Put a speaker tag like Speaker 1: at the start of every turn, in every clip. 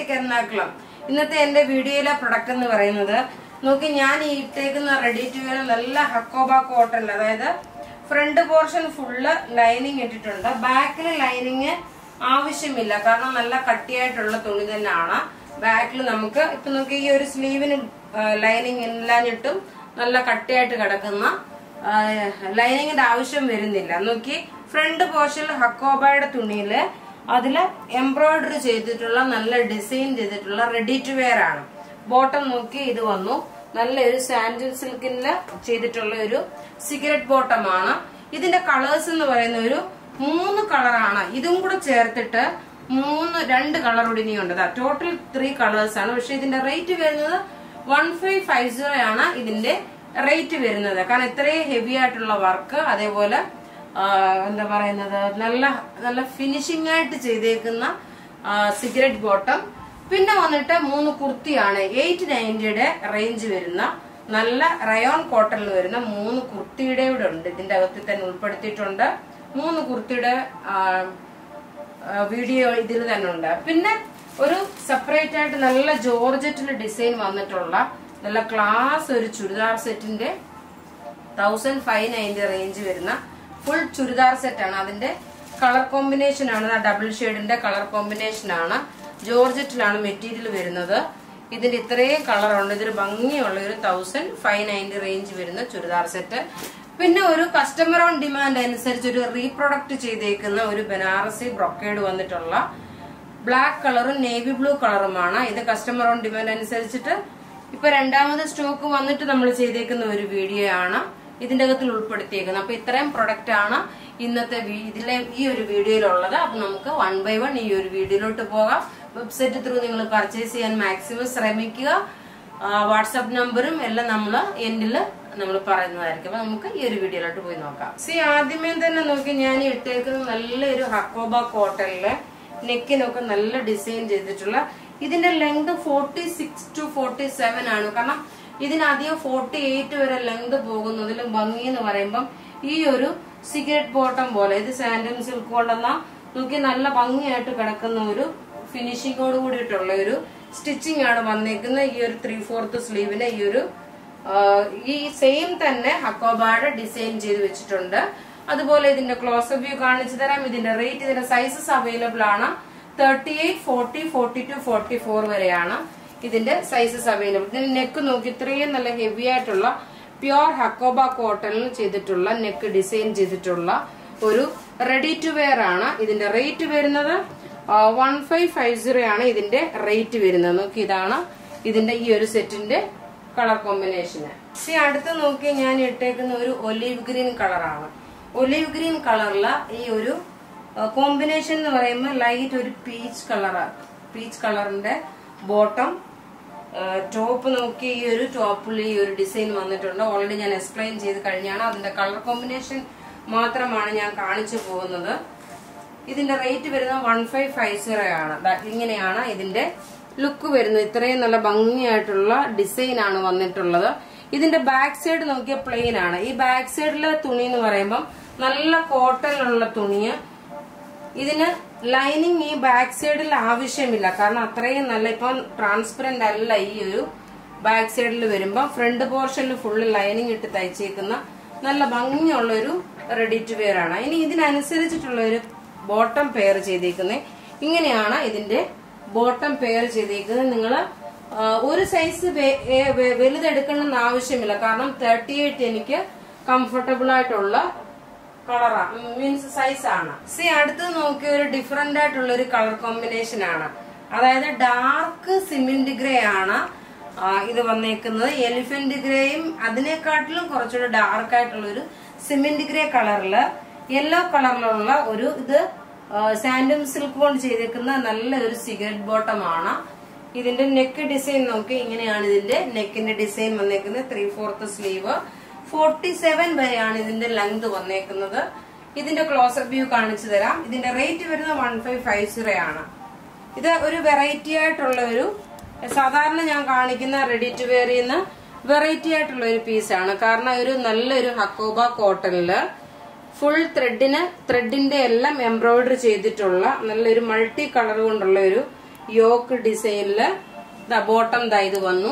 Speaker 1: boutique Ernakulam ഇന്നത്തെ എന്റെ വീഡിയോയിലെ പ്രൊഡക്റ്റ് എന്ന് പറയുന്നത് നോക്കി ഞാൻ ഈ ഇട്ടേക്കുന്ന റെഡി ടു വെയർ നല്ല ഹക്കോബ കോട്ടൺ അതായത് ഫ്രണ്ട് പോർഷൻ ഫുള്ള് ലൈനിങ് ഇട്ടിട്ടുണ്ട് ബാക്കിൽ ലൈനിങ് ആവശ്യമില്ല കാരണം നല്ല കട്ടിയായിട്ടുള്ള തുണി തന്നെയാണ് ബാക്കിൽ നമുക്ക് ഇപ്പൊ നോക്കി ഈ ഒരു സ്ലീവിന് ലൈനിങ് ഇല്ലാഞ്ഞിട്ടും നല്ല കട്ടിയായിട്ട് കിടക്കുന്ന ലൈനിങ്ങിന്റെ ആവശ്യം വരുന്നില്ല നോക്കി ഫ്രണ്ട് പോർഷനിൽ ഹക്കോബയുടെ തുണിയില് അതില് എംബ്രോയിഡറി ചെയ്തിട്ടുള്ള നല്ല ഡിസൈൻ ചെയ്തിട്ടുള്ള റെഡി ടു വെയർ ആണ് ബോട്ടം നോക്കി ഇത് വന്നു നല്ലൊരു സാൻഡിൽ സിൽക്കില് ചെയ്തിട്ടുള്ള ഒരു സിഗരറ്റ് ബോട്ടമാണ് ഇതിന്റെ കളേഴ്സ് എന്ന് പറയുന്ന ഒരു മൂന്ന് കളറാണ് ഇതും കൂടെ ചേർത്തിട്ട് മൂന്ന് രണ്ട് കളർ ഇനിയുണ്ട് ടോട്ടൽ ത്രീ കളേഴ്സ് ആണ് പക്ഷെ ഇതിന്റെ റേറ്റ് വരുന്നത് വൺ ഫൈവ് ഫൈവ് സീറോ ആണ് ഇതിന്റെ റേറ്റ് വരുന്നത് കാരണം ഇത്രയും ഹെവി ആയിട്ടുള്ള വർക്ക് അതേപോലെ ആ, എന്താ പറയുന്നത് നല്ല നല്ല ഫിനിഷിംഗ് ആയിട്ട് ചെയ്തേക്കുന്ന സിഗരറ്റ് ബോട്ടം പിന്നെ വന്നിട്ട് മൂന്ന് കുർത്തിയാണ് എയ്റ്റ് നയൻറ്റിയുടെ റേഞ്ച് വരുന്ന നല്ല റയോൺ കോട്ടണിൽ വരുന്ന മൂന്ന് കുർത്തിയുടെ ഇവിടെ ഉണ്ട് ഇതിന്റെ അകത്തിൽ തന്നെ ഉൾപ്പെടുത്തിയിട്ടുണ്ട് മൂന്ന് കുർത്തിയുടെ ആ, ആ, വീഡിയോ ഇതിൽ തന്നെ ഉണ്ട് പിന്നെ ഒരു സെപ്പറേറ്റ് ആയിട്ട് നല്ല ജോർജറ്റിൽ ഡിസൈൻ വന്നിട്ടുള്ള നല്ല ക്ലാസ് ഒരു ചുരിദാർ സെറ്റിന്റെ തൗസൻഡ് ഫൈവ് നയൻറ്റി റേഞ്ച് വരുന്ന ഫുൾ ചുരിദാർ സെറ്റ് ആണ് അതിന്റെ കളർ കോമ്പിനേഷൻ ആണ് ഡബിൾ ഷെയ്ഡിന്റെ കളർ കോമ്പിനേഷൻ ആണ് ജോർജറ്റിലാണ് മെറ്റീരിയൽ വരുന്നത് ഇതിന്റെ ഇത്രയും കളർ ഉണ്ട് ഇതൊരു ഭംഗിയുള്ള ഒരു തൗസൻഡ് ഫൈവ് നയൻറ്റി റേഞ്ച് വരുന്ന ചുരിദാർ സെറ്റ് പിന്നെ ഒരു കസ്റ്റമർ ഓൺ ഡിമാൻഡ് അനുസരിച്ച് ഒരു റീപ്രൊഡക്റ്റ് ചെയ്തേക്കുന്ന ഒരു ബനാറസി ബ്രൊക്കേഡ് വന്നിട്ടുള്ള ബ്ലാക്ക് കളറും നേവി ബ്ലൂ കളറുമാണ് ഇത് കസ്റ്റമർ ഓൺ ഡിമാൻഡ് അനുസരിച്ചിട്ട് ഇപ്പൊ രണ്ടാമത് സ്റ്റോക്ക് വന്നിട്ട് നമ്മൾ ചെയ്തേക്കുന്ന ഒരു വീഡിയോ ആണ് ഇതിന്റെ അകത്തിൽ ഉൾപ്പെടുത്തിയേക്കുന്നത് അപ്പൊ ഇത്രയും പ്രൊഡക്റ്റ് ആണ് ഇന്നത്തെ വീ- ഇതിലെ ഈ ഒരു വീഡിയോയിലുള്ളത് അപ്പൊ നമുക്ക് വൺ ബൈ വൺ ഈ ഒരു വീഡിയോയിലോട്ട് പോകാം വെബ്സൈറ്റ് ത്രൂ നിങ്ങൾ പർച്ചേസ് ചെയ്യാൻ മാക്സിമം ശ്രമിക്കുക വാട്സപ്പ് നമ്പറും എല്ലാം നമ്മൾ എൻഡിൽ നമ്മൾ പറയുന്നതായിരിക്കും അപ്പൊ നമുക്ക് ഈ ഒരു വീഡിയോയിലോട്ട് പോയി നോക്കാം സി ആദ്യമേ തന്നെ നോക്കി ഞാൻ ഈ ഇട്ടേക്കുന്നത് നല്ലൊരു ഹക്കോബ കോട്ടണില് നെക്കിനൊക്കെ നല്ല ഡിസൈൻ ചെയ്തിട്ടുള്ള ഇതിന്റെ length forty six to forty seven ആണ് കാരണം ഇതിനധികം ഫോർട്ടി എയ്റ്റ് വരെ ലെങ്ത് പോകുന്നതിലും ഭംഗി എന്ന് പറയുമ്പം ഈ ഒരു സിഗരറ്റ് ബോട്ടം പോലെ ഇത് സാൻഡൻ സിൽക്ക് കൊണ്ടെന്ന നോക്കി നല്ല ഭംഗിയായിട്ട് കിടക്കുന്ന ഒരു ഫിനിഷിങ്ങോട് കൂടിയിട്ടുള്ള ഒരു സ്റ്റിച്ചിങ് ആണ് വന്നേക്കുന്നത് ഈ ഒരു ത്രീ ഫോർത്ത് സ്ലീവിന് ഈ ഒരു ആ, ഈ സെയിം തന്നെ ഹക്കോബായുടെ ഡിസൈൻ ചെയ്ത് വെച്ചിട്ടുണ്ട് അതുപോലെ ഇതിന്റെ ക്ലോസപ്പ് വ്യൂ കാണിച്ചു തരാം ഇതിന്റെ റേറ്റ് ഇതിന്റെ സൈസസ് അവൈലബിൾ ആണ് thirty eight forty forty two forty four വരെയാണ് ഇതിന്റെ സൈസസ് അവൈലബിൾ ഇതിന്റെ നെക്ക് നോക്കി ഇത്രയും നല്ല ഹെവി ആയിട്ടുള്ള പ്യുർ ഹക്കോബ കോട്ടണിൽ ചെയ്തിട്ടുള്ള നെക്ക് ഡിസൈൻ ചെയ്തിട്ടുള്ള ഒരു റെഡി ടു വെയർ ആണ് ഇതിന്റെ റേറ്റ് വരുന്നത് വൺ ഫൈവ് ഫൈവ് സീറോ ആണ് ഇതിന്റെ റേറ്റ് വരുന്നത് നോക്കി ഇതാണ് ഇതിന്റെ ഈ ഒരു സെറ്റിന്റെ കളർ കോമ്പിനേഷന് ഈ അടുത്ത് നോക്കി ഞാൻ ഇട്ടേക്കുന്ന ഒരു ഒലീവ് ഗ്രീൻ കളറാണ് ഒലീവ് ഗ്രീൻ കളറില് ഈ ഒരു കോമ്പിനേഷൻ എന്ന് പറയുമ്പോൾ ലൈറ്റ് ഒരു പീച്ച് കളറാണ് പീച്ച് കളറിന്റെ ബോട്ടം ടോപ്പ് നോക്കി ഈ ഒരു ടോപ്പിൽ ഈ ഒരു ഡിസൈൻ വന്നിട്ടുണ്ട് ഓൾറെഡി ഞാൻ എക്സ്പ്ലെയിൻ ചെയ്ത് കഴിഞ്ഞാണ് അതിന്റെ കളർ കോമ്പിനേഷൻ മാത്രമാണ് ഞാൻ കാണിച്ചു പോകുന്നത് ഇതിന്റെ റേറ്റ് വരുന്നത് വൺ ഫൈവ് ഫൈവ് സീറോ ആണ് ദാ ഇങ്ങനെയാണ് ഇതിന്റെ ലുക്ക് വരുന്നത് ഇത്രയും നല്ല ഭംഗിയായിട്ടുള്ള ഡിസൈൻ ആണ് വന്നിട്ടുള്ളത് ഇതിന്റെ ബാക്ക് സൈഡ് നോക്കിയ പ്ലെയിൻ ആണ് ഈ ബാക്ക് സൈഡിലെ തുണി എന്ന് പറയുമ്പോൾ നല്ല കോട്ടണിലുള്ള തുണിയ ഇതിന് ലൈനിങ് ഈ ബാക്ക് സൈഡിൽ ആവശ്യമില്ല കാരണം അത്രയും നല്ല ഇപ്പം ട്രാൻസ്പെറന്റ് അല്ല ഈ ഒരു ബാക്ക് സൈഡിൽ വരുമ്പോൾ ഫ്രണ്ട് പോർഷനിൽ ഫുള്ള് ലൈനിങ് ഇട്ട് തയ്ച്ചേക്കുന്ന നല്ല ഭംഗിയുള്ള ഒരു റെഡി ടു വെയർ ആണ് ഇനി ഇതിനനുസരിച്ചിട്ടുള്ള ഒരു ബോട്ടം പെയർ ചെയ്തേക്കുന്നത് ഇങ്ങനെയാണ് ഇതിന്റെ ബോട്ടം പെയർ ചെയ്തേക്കുന്നത് നിങ്ങൾ ഒരു സൈസ് വലുതെടുക്കണമെന്ന് ആവശ്യമില്ല കാരണം തേർട്ടി എയ്റ്റ് എനിക്ക് കംഫർട്ടബിൾ ആയിട്ടുള്ള കളറാ മീൻസ് സൈസ് ആണ് സി അടുത്ത് നോക്കിയ ഒരു ഡിഫറെന്റ് ആയിട്ടുള്ള ഒരു കളർ കോമ്പിനേഷൻ ആണ് അതായത് ഡാർക്ക് സിമെന്റ് ഗ്രേ ആണ് ആ, ഇത് വന്നേക്കുന്നത് എലിഫന്റ് ഗ്രേയും അതിനെക്കാട്ടിലും കുറച്ചുകൂടെ ഡാർക്ക് ആയിട്ടുള്ള ഒരു സിമെന്റ് ഗ്രേ കളറില് യെല്ലോ കളറിലുള്ള ഒരു ഇത് സാൻഡം സിൽക്ക് കൊണ്ട് ചെയ്തേക്കുന്ന നല്ല ഒരു സിഗരറ്റ് ബോട്ടം ആണ് ഇതിന്റെ നെക്ക് ഡിസൈൻ നോക്കി ഇങ്ങനെയാണ് ഇതിന്റെ നെക്കിന്റെ ഡിസൈൻ വന്നേക്കുന്നത് three fourth sleeve forty seven വരെയാണ് ഇതിന്റെ ലെങ്ത് വന്നേക്കുന്നത് ഇതിന്റെ ക്ലോസപ്പ് വ്യൂ കാണിച്ചു തരാം ഇതിന്റെ റേറ്റ് വരുന്നത് വൺ ഫൈവ് ഫൈവ് സീറോ ആണ് ഇത് ഒരു വെറൈറ്റി ആയിട്ടുള്ള ഒരു സാധാരണ ഞാൻ കാണിക്കുന്ന റെഡി ടു വെയർ ചെയ്യുന്ന വെറൈറ്റി ആയിട്ടുള്ള ഒരു പീസാണ് കാരണം ഒരു നല്ലൊരു ഹക്കോബ കോട്ടണില് ഫുൾ ത്രെഡിന് ത്രെഡിന്റെ എല്ലാം എംബ്രോയിഡറി ചെയ്തിട്ടുള്ള നല്ലൊരു മൾട്ടി കളർ കൊണ്ടുള്ള ഒരു യോക്ക് ഡിസൈനില് ബോട്ടം ദാ ഇത് വന്നു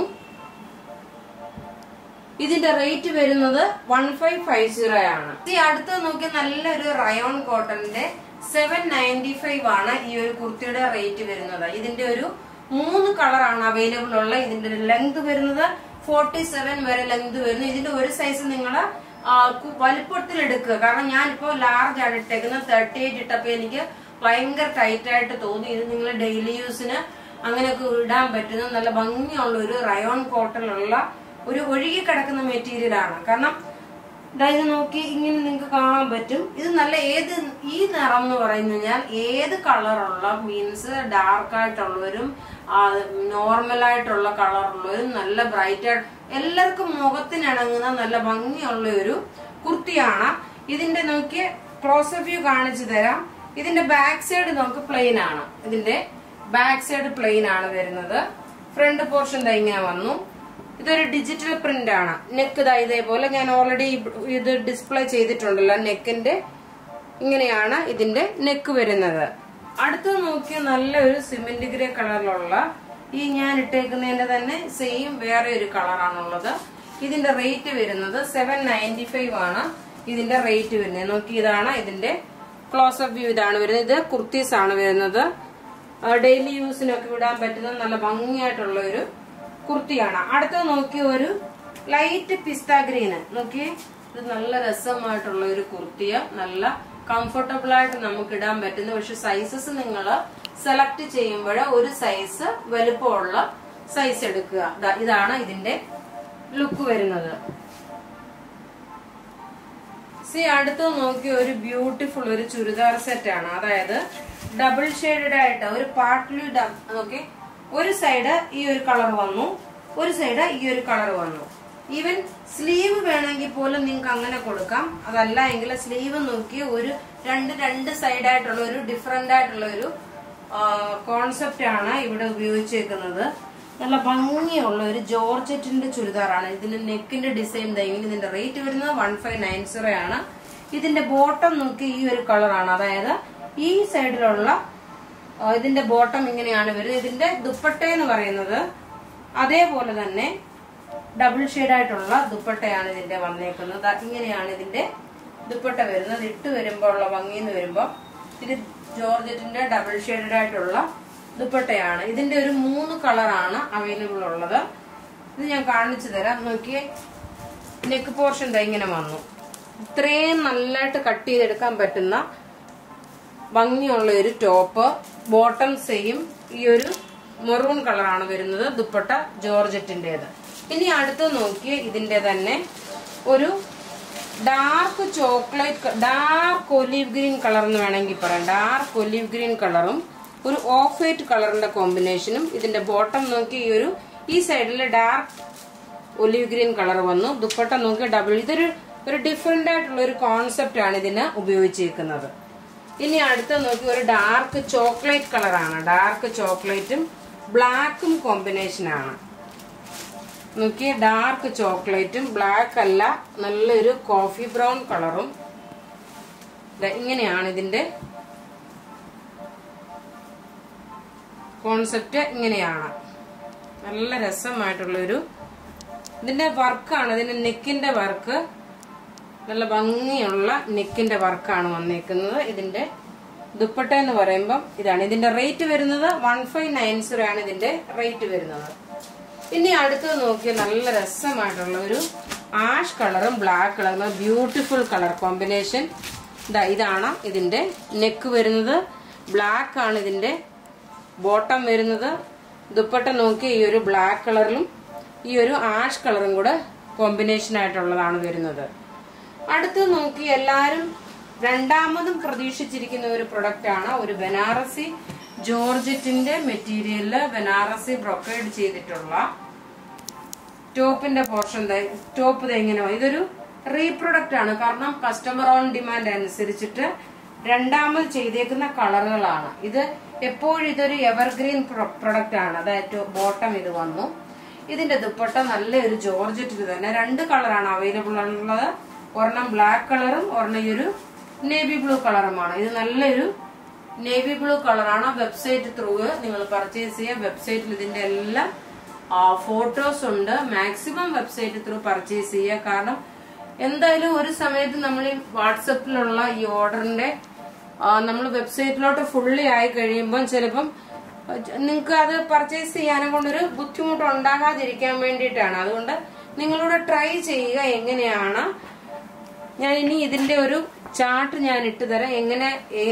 Speaker 1: ഇതിന്റെ റേറ്റ് വരുന്നത് വൺ ഫൈവ് ഫൈവ് സീറോ ആണ് ഈ അടുത്ത് നോക്കി നല്ലൊരു റയോൺ കോട്ടന്റെ സെവൻ നയൻറ്റി ഫൈവ് ആണ് ഈ ഒരു കുർത്തിയുടെ റേറ്റ് വരുന്നത് ഇതിന്റെ ഒരു മൂന്ന് കളറാണ് അവൈലബിൾ ഉള്ള ഇതിന്റെ ലെങ്ത് വരുന്നത് ഫോർട്ടി സെവൻ വരെ ലെങ്ത് വരുന്നു ഇതിന്റെ ഒരു സൈസ് നിങ്ങൾ വലുപ്പത്തിൽ എടുക്കുക കാരണം ഞാനിപ്പോ ലാർജ് ആണ് ഇട്ടേക്കുന്നത് തേർട്ടി എയ്റ്റ് ഇട്ടപ്പോ എനിക്ക് ഭയങ്കര ടൈറ്റ് ആയിട്ട് തോന്നി ഇത് നിങ്ങൾ ഡെയിലി യൂസിന് അങ്ങനെയൊക്കെ ഇടാൻ പറ്റുന്ന നല്ല ഭംഗിയുള്ള ഒരു റയോൺ കോട്ടണിലുള്ള ഒരു ഒഴുകി കിടക്കുന്ന മെറ്റീരിയൽ ആണ് കാരണം ദാ ഇത് നോക്കി ഇങ്ങനെ നിങ്ങൾക്ക് കാണാൻ പറ്റും ഇത് നല്ല ഏത് ഈ നിറം എന്ന് പറഞ്ഞു കഴിഞ്ഞാൽ ഏത് കളറുള്ള മീൻസ് ഡാർക്ക് ആയിട്ടുള്ളവരും നോർമൽ ആയിട്ടുള്ള കളറുള്ളവരും നല്ല ബ്രൈറ്റ് ആയിട്ട് എല്ലാവർക്കും മുഖത്തിനിണങ്ങുന്ന നല്ല ഭംഗിയുള്ള ഒരു കുർത്തിയാണ് ഇതിന്റെ നോക്കി ക്ലോസ് വ്യൂ കാണിച്ചു തരാം ഇതിന്റെ ബാക്ക് സൈഡ് നമുക്ക് പ്ലെയിൻ ആണ് ഇതിന്റെ ബാക്ക് സൈഡ് പ്ലെയിൻ ആണ് വരുന്നത് ഫ്രണ്ട് പോർഷൻ ദാ ഇങ്ങനെ വന്നു ഇതൊരു ഡിജിറ്റൽ പ്രിന്റ് ആണ് നെക്ക് ഇതാ ഇതേപോലെ ഞാൻ ഓൾറെഡി ഇത് ഡിസ്പ്ലേ ചെയ്തിട്ടുണ്ടല്ലോ നെക്കിന്റെ ഇങ്ങനെയാണ് ഇതിന്റെ നെക്ക് വരുന്നത് അടുത്ത് നോക്കിയ നല്ലൊരു സിമെന്റ് ഗ്രേ കളറിലുള്ള ഈ ഞാൻ ഇട്ടേക്കുന്നതിന്റെ തന്നെ സെയിം വേറെ ഒരു കളറാണുള്ളത് ഇതിന്റെ റേറ്റ് വരുന്നത് സെവൻ നയൻറ്റി ഫൈവ് ആണ് ഇതിന്റെ റേറ്റ് വരുന്നത് നോക്കി ഇതാണ് ഇതിന്റെ ക്ലോസ് അപ്പ് വ്യൂ ഇതാണ് വരുന്നത് ഇത് കുർത്തീസ് ആണ് വരുന്നത് ഡെയിലി യൂസിനൊക്കെ വിടാൻ പറ്റുന്ന നല്ല ഭംഗിയായിട്ടുള്ള ഒരു കുർത്തിയാണ് അടുത്ത നോക്കിയ ഒരു ലൈറ്റ് പിസ്ത ഗ്രീന് നോക്കി ഇത് നല്ല രസമായിട്ടുള്ള ഒരു കുർത്തിയ നല്ല കംഫർട്ടബിൾ ആയിട്ട് നമുക്ക് ഇടാൻ പറ്റുന്ന പക്ഷെ സൈസസ് നിങ്ങൾ സെലക്ട് ചെയ്യുമ്പോൾ ഒരു സൈസ് വലുപ്പമുള്ള സൈസ് എടുക്കുക ദാ ഇതാണ് ഇതിന്റെ ലുക്ക് വരുന്നത് സി അടുത്ത് നോക്കിയ ഒരു ബ്യൂട്ടിഫുൾ ഒരു ചുരിദാർ സെറ്റ് ആണ് അതായത് ഡബിൾ ഷെയ്ഡഡ് ആയിട്ട് ഒരു പാർട്ട്ലി നോക്കി ഒരു സൈഡ് ഈ ഒരു കളർ വന്നു ഒരു സൈഡ് ഈ ഒരു കളർ വന്നു ഈവൻ സ്ലീവ് വേണമെങ്കിൽ പോലും നിങ്ങൾക്ക് അങ്ങനെ കൊടുക്കാം അതല്ല എങ്കിൽ സ്ലീവ് നോക്കി ഒരു രണ്ട് രണ്ട് സൈഡായിട്ടുള്ള ഒരു ഡിഫറെന്റ് ആയിട്ടുള്ള ഒരു കോൺസെപ്റ്റ് ആണ് ഇവിടെ ഉപയോഗിച്ചേക്കുന്നത് നല്ല ഭംഗിയുള്ള ഒരു ജോർജറ്റിന്റെ ചുരിദാറാണ് ഇതിന്റെ നെക്കിന്റെ ഡിസൈൻ ഇങ്ങനെ ഇതിന്റെ റേറ്റ് വരുന്നത് വൺ ഫൈവ് നയൻ സീറോ ആണ് ഇതിന്റെ ബോട്ടം നോക്കി ഈ ഒരു കളറാണ് അതായത് ഈ സൈഡിലുള്ള ആ, ഇതിന്റെ ബോട്ടം ഇങ്ങനെയാണ് വരുന്നത് ഇതിന്റെ ദുപ്പട്ട എന്ന് പറയുന്നത് അതേപോലെ തന്നെ ഡബിൾ ആയിട്ടുള്ള ദുപ്പട്ടയാണ് ഇതിന്റെ വന്നേക്കുന്നത് ദാ ഇങ്ങനെയാണ് ഇതിന്റെ ദുപ്പട്ട വരുന്നത് ഇട്ട് വരുമ്പോൾ ഉള്ള ഭംഗി എന്ന് വരുമ്പോൾ ഇത് ജോർജറ്റിന്റെ ഡബിൾ ഷെയ്ഡഡ് ആയിട്ടുള്ള ദുപ്പട്ടയാണ് ഇതിന്റെ ഒരു മൂന്ന് കളറാണ് അവൈലബിൾ ഉള്ളത് ഇത് ഞാൻ കാണിച്ചു തരാം നോക്കിയേ നെക്ക് പോർഷൻ ദാ ഇങ്ങനെ വന്നു ഇത്രയും നല്ലതായിട്ട് കട്ട് ചെയ്തെടുക്കാൻ പറ്റുന്ന ഭംഗിയുള്ള ഒരു ടോപ്പ് ബോട്ടം സെയിം ഈ ഒരു മെറൂൺ കളറാണ് വരുന്നത് ദുപ്പട്ട ജോർജറ്റിന്റേത് ഇനി അടുത്ത് നോക്കി ഇതിന്റെ തന്നെ ഒരു dark chocolate dark olive green colour എന്ന് വേണമെങ്കിൽ പറയാം ഡാർക്ക് ഒലീവ് ഗ്രീൻ കളറും ഒരു ഓഫ് വൈറ്റ് കളറിന്റെ കോമ്പിനേഷനും ഇതിന്റെ ബോട്ടം നോക്കി ഈ ഒരു ഈ സൈഡിൽ ഡാർക്ക് ഒലിവ് ഗ്രീൻ കളർ വന്നു ദുപ്പട്ട നോക്കി ഡബിൾ ഇതൊരു ഒരു ഡിഫറെന്റ് ആയിട്ടുള്ള ഒരു കോൺസെപ്റ്റ് ആണ് ഇതിന് ഉപയോഗിച്ചിരിക്കുന്നത് ഇനി അടുത്ത നോക്കി ഒരു ഡാർക്ക് ചോക്ലേറ്റ് കളറാണ് ഡാർക്ക് ചോക്ലേറ്റും ബ്ലാക്കും കോമ്പിനേഷൻ ആണ് നോക്കി ഡാർക്ക് ചോക്ലേറ്റും ബ്ലാക്ക് അല്ല നല്ലൊരു കോഫി ബ്രൗൺ കളറും ദാ ഇങ്ങനെയാണ് ഇതിന്റെ കോൺസെപ്റ്റ് ഇങ്ങനെയാണ് നല്ല രസമായിട്ടുള്ളൊരു ഇതിന്റെ വർക്കാണ് ഇതിന്റെ നെക്കിന്റെ വർക്ക് നല്ല ഭംഗിയുള്ള നെക്കിന്റെ വർക്കാണ് വന്നേക്കുന്നത് ഇതിന്റെ ദുപ്പട്ട എന്ന് പറയുമ്പം ഇതാണ് ഇതിന്റെ റേറ്റ് വരുന്നത് വൺ ഫൈവ് നയൻ സീറോ ആണ് ഇതിന്റെ റേറ്റ് വരുന്നത് ഇനി അടുത്തത് നോക്കിയ നല്ല രസമായിട്ടുള്ള ഒരു ആഷ് കളറും ബ്ലാക്ക് കളറും ബ്യൂട്ടിഫുൾ കളർ കോമ്പിനേഷൻ ഇതാ ഇതാണ് ഇതിന്റെ നെക്ക് വരുന്നത് ബ്ലാക്ക് ആണ് ഇതിന്റെ ബോട്ടം വരുന്നത് ദുപ്പട്ട നോക്കി ഈ ഒരു ബ്ലാക്ക് കളറിലും ഈ ഒരു ആഷ് കളറും കൂടെ കോമ്പിനേഷൻ ആയിട്ടുള്ളതാണ് വരുന്നത് അടുത്ത് നോക്കി എല്ലാരും രണ്ടാമതും പ്രതീക്ഷിച്ചിരിക്കുന്ന ഒരു പ്രൊഡക്റ്റ് ആണ് ഒരു ബനാറസി ജോർജറ്റിന്റെ മെറ്റീരിയലില് ബനാറസി ബ്രൊക്കേഡ് ചെയ്തിട്ടുള്ള ടോപ്പിന്റെ പോർഷൻ ടോപ്പ് ഇങ്ങനെ ഇതൊരു റീപ്രൊഡക്റ്റ് ആണ് കാരണം കസ്റ്റമർ ഓൺ ഡിമാൻഡ് അനുസരിച്ചിട്ട് രണ്ടാമത് ചെയ്തേക്കുന്ന കളറുകളാണ് ഇത് എപ്പോഴും ഇതൊരു എവർഗ്രീൻ പ്രൊഡക്റ്റ് ആണ് അതായത് ബോട്ടം ഇത് വന്നു ഇതിന്റെ ദുപ്പട്ട നല്ലൊരു ജോർജറ്റിൽ തന്നെ രണ്ട് കളറാണ് അവൈലബിൾ ഉള്ളത് ഒരെണ്ണം ബ്ലാക്ക് കളറും ഒരെണ്ണം ഈ ഒരു നേവി ബ്ലൂ കളറുമാണ് ഇത് നല്ലൊരു നേവി ബ്ലൂ കളറാണ് വെബ്സൈറ്റ് ത്രൂ നിങ്ങൾ പർച്ചേസ് ചെയ്യുക വെബ്സൈറ്റിൽ ഇതിന്റെ എല്ലാം ഫോട്ടോസ് ഉണ്ട് മാക്സിമം വെബ്സൈറ്റ് ത്രൂ പർച്ചേസ് ചെയ്യുക കാരണം എന്തായാലും ഒരു സമയത്ത് നമ്മൾ ഈ വാട്സപ്പിലുള്ള ഈ ഓർഡറിന്റെ നമ്മൾ വെബ്സൈറ്റിലോട്ട് ഫുള്ളി ആയി കഴിയുമ്പോൾ ചിലപ്പം നിങ്ങൾക്ക് അത് പർച്ചേസ് ചെയ്യാനെ കൊണ്ടൊരു ബുദ്ധിമുട്ട് ഉണ്ടാകാതിരിക്കാൻ വേണ്ടിയിട്ടാണ് അതുകൊണ്ട് നിങ്ങളോട് ട്രൈ ചെയ്യുക എങ്ങനെയാണ് ഞാൻ ഇനി ഇതിന്റെ ഒരു ചാർട്ട് ഞാൻ ഇട്ട് തരാം എങ്ങനെ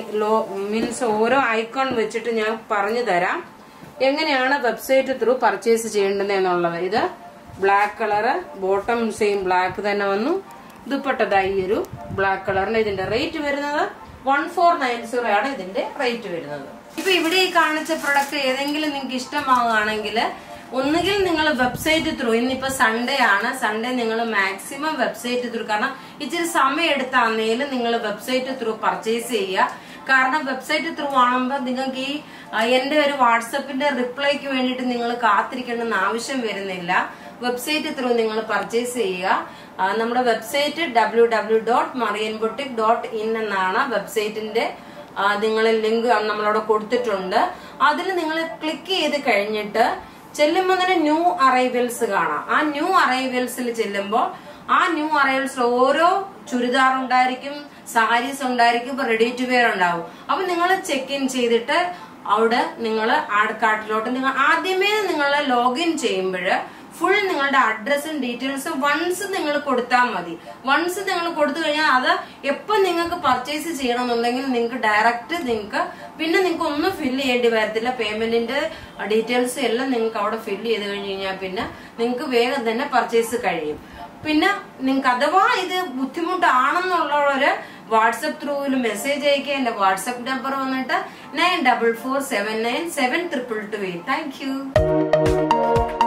Speaker 1: മീൻസ് ഓരോ ഐക്കോൺ വെച്ചിട്ട് ഞാൻ പറഞ്ഞു തരാം എങ്ങനെയാണ് വെബ്സൈറ്റ് ത്രൂ പർച്ചേസ് ചെയ്യേണ്ടത് എന്നുള്ളത് ഇത് black colour bottom same black തന്നെ വന്നു ദുപ്പട്ടത ഈ ഒരു ബ്ലാക്ക് കളറിന് ഇതിന്റെ റേറ്റ് വരുന്നത് വൺ ഫോർ നയൻ സീറോ ആണ് ഇതിന്റെ റേറ്റ് വരുന്നത് ഇപ്പൊ ഇവിടെ ഈ കാണിച്ച പ്രൊഡക്റ്റ് ഏതെങ്കിലും നിങ്ങൾക്ക് ഇഷ്ടമാവുകയാണെങ്കിൽ ഒന്നുകിൽ നിങ്ങൾ വെബ്സൈറ്റ് ത്രൂ ഇന്നിപ്പോ സൺഡേ ആണ് സൺഡേ നിങ്ങൾ മാക്സിമം വെബ്സൈറ്റ് ത്രൂ കാരണം ഇച്ചിരി സമയം എടുത്താന്നേലും നിങ്ങൾ വെബ്സൈറ്റ് ത്രൂ പർച്ചേസ് ചെയ്യുക കാരണം വെബ്സൈറ്റ് ത്രൂ ആകുമ്പോൾ നിങ്ങൾക്ക് ഈ ആ, എന്റെ ഒരു വാട്സപ്പിന്റെ റിപ്ലൈക്ക് വേണ്ടിയിട്ട് നിങ്ങൾ കാത്തിരിക്കണമെന്ന് ആവശ്യം വരുന്നില്ല വെബ്സൈറ്റ് ത്രൂ നിങ്ങൾ പർച്ചേസ് ചെയ്യുക ആ, നമ്മുടെ website W W dot Marian boutique dot in എന്നാണ് വെബ്സൈറ്റിന്റെ നിങ്ങൾ ലിങ്ക് നമ്മളവിടെ കൊടുത്തിട്ടുണ്ട് അതിൽ നിങ്ങൾ ക്ലിക്ക് ചെയ്ത് കഴിഞ്ഞിട്ട് ചെല്ലുമ്പോൾ തന്നെ ന്യൂ അറൈവൽസ് കാണാം ആ ന്യൂ അറൈവൽസിൽ ചെല്ലുമ്പോൾ ആ ന്യൂ അറൈവൽസിൽ ഓരോ ചുരിദാർ ഉണ്ടായിരിക്കും സാരീസ് ഉണ്ടായിരിക്കും റെഡി ടു വെയർ ഉണ്ടാവും അപ്പൊ നിങ്ങൾ ചെക്ക് ഇൻ ചെയ്തിട്ട് അവിടെ നിങ്ങൾ ആഡ് കാർട്ടിലോട്ട് നിങ്ങൾ ആദ്യമേ നിങ്ങൾ ലോഗിൻ ചെയ്യുമ്പോൾ ഫുൾ നിങ്ങളുടെ അഡ്രസ്സും ഡീറ്റെയിൽസും വൺസ് നിങ്ങൾ കൊടുത്താൽ മതി വൺസ് നിങ്ങൾ കൊടുത്തു കഴിഞ്ഞാൽ അത് എപ്പോൾ നിങ്ങൾക്ക് പർച്ചേസ് ചെയ്യണമെന്നുണ്ടെങ്കിൽ നിങ്ങൾക്ക് ഡയറക്റ്റ് നിങ്ങൾക്ക് പിന്നെ നിങ്ങൾക്ക് ഒന്നും ഫില്ല് ചെയ്യേണ്ടി വരത്തില്ല പേയ്മെന്റിന്റെ ഡീറ്റെയിൽസ് എല്ലാം നിങ്ങൾക്ക് അവിടെ ഫില്ല് ചെയ്ത് കഴിഞ്ഞ് കഴിഞ്ഞാൽ പിന്നെ നിങ്ങൾക്ക് വേഗം തന്നെ പർച്ചേസ് കഴിയും പിന്നെ നിങ്ങൾക്ക് അഥവാ ഇത് ബുദ്ധിമുട്ടാണെന്നുള്ളവര് വാട്സപ്പ് ത്രൂവിൽ മെസ്സേജ് അയക്കുക എന്റെ വാട്സപ്പ് നമ്പർ വന്നിട്ട് nine double four seven nine seven triple two eight thank U